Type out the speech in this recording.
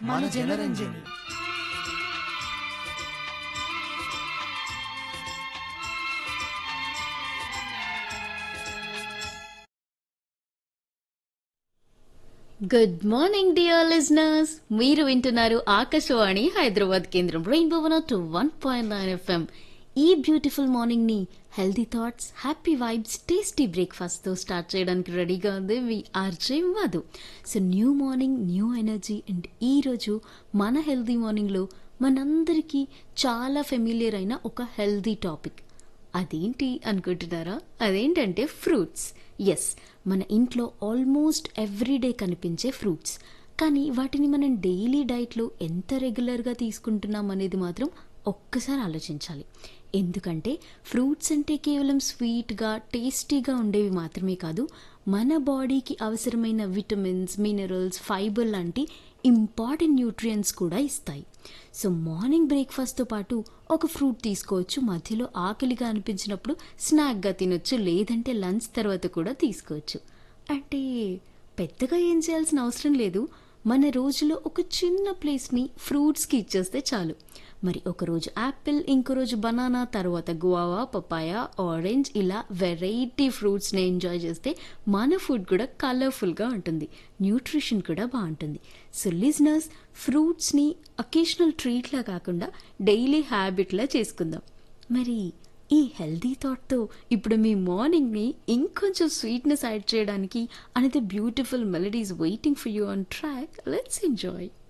మన Janaranjani good morning dear listeners మీరు వింటున్నారు ఆకాశవాణి హైదరాబాద్ కేంద్రం rainbow one two one point nine FM ఈ బ్యూటిఫుల్ మార్నింగ్ ని healthy thoughts happy vibes tasty breakfast తో స్టార్ట్ చేయడానికి రెడీగా ఉంది మీ RJ Madhu so new morning new energy and ఈ రోజు మన హెల్దీ మార్నింగ్ లో మనందరికీ చాలా ఫెమిలియర్ అయిన ఒక హెల్దీ టాపిక్ అదేంటి అనుకుంటున్నారా అదేంటంటే ఫ్రూట్స్ ఎస్ మన ఇంట్లో ఆల్మోస్ట్ ఎవ్రీడే కనిపించే ఫ్రూట్స్ కానీ వాటిని మనం డైలీ డైట్లో ఎంత రెగ్యులర్గా తీసుకుంటున్నాం అనేది మాత్రం ఒక్కసారి ఆలోచించాలి ఎందుకంటే ఫ్రూట్స్ అంటే కేవలం స్వీట్గా టేస్టీగా ఉండేవి మాత్రమే కాదు మన బాడీకి అవసరమైన విటమిన్స్ మినరల్స్ ఫైబర్ లాంటి ఇంపార్టెంట్ న్యూట్రియంట్స్ కూడా ఇస్తాయి సో మార్నింగ్ బ్రేక్ఫాస్ట్తో పాటు ఒక ఫ్రూట్ తీసుకోవచ్చు మధ్యలో ఆకలిగా అనిపించినప్పుడు స్నాక్గా తినొచ్చు లేదంటే లంచ్ తర్వాత కూడా తీసుకోవచ్చు అంటే పెద్దగా ఏం చేయాల్సిన అవసరం లేదు మన రోజులో ఒక చిన్న ప్లేస్ని ఫ్రూట్స్కి ఇచ్చేస్తే చాలు మరి ఒక రోజు యాపిల్ ఇంకో రోజు బనానా తర్వాత గువావా పపాయ ఆరెంజ్ ఇలా వెరైటీ ఫ్రూట్స్ని ఎంజాయ్ చేస్తే మన ఫుడ్ కూడా కలర్ఫుల్గా ఉంటుంది న్యూట్రిషన్ కూడా బాగుంటుంది సో లిజనర్స్ ఫ్రూట్స్ని అకేషనల్ ట్రీట్లా కాకుండా డైలీ హ్యాబిట్లా చేసుకుందాం మరి ఈ హెల్దీ థాట్తో ఇప్పుడు మీ మార్నింగ్ని ఇంకొంచెం స్వీట్నెస్ యాడ్ చేయడానికి అనేది beautiful melodies waiting for you on track let's enjoy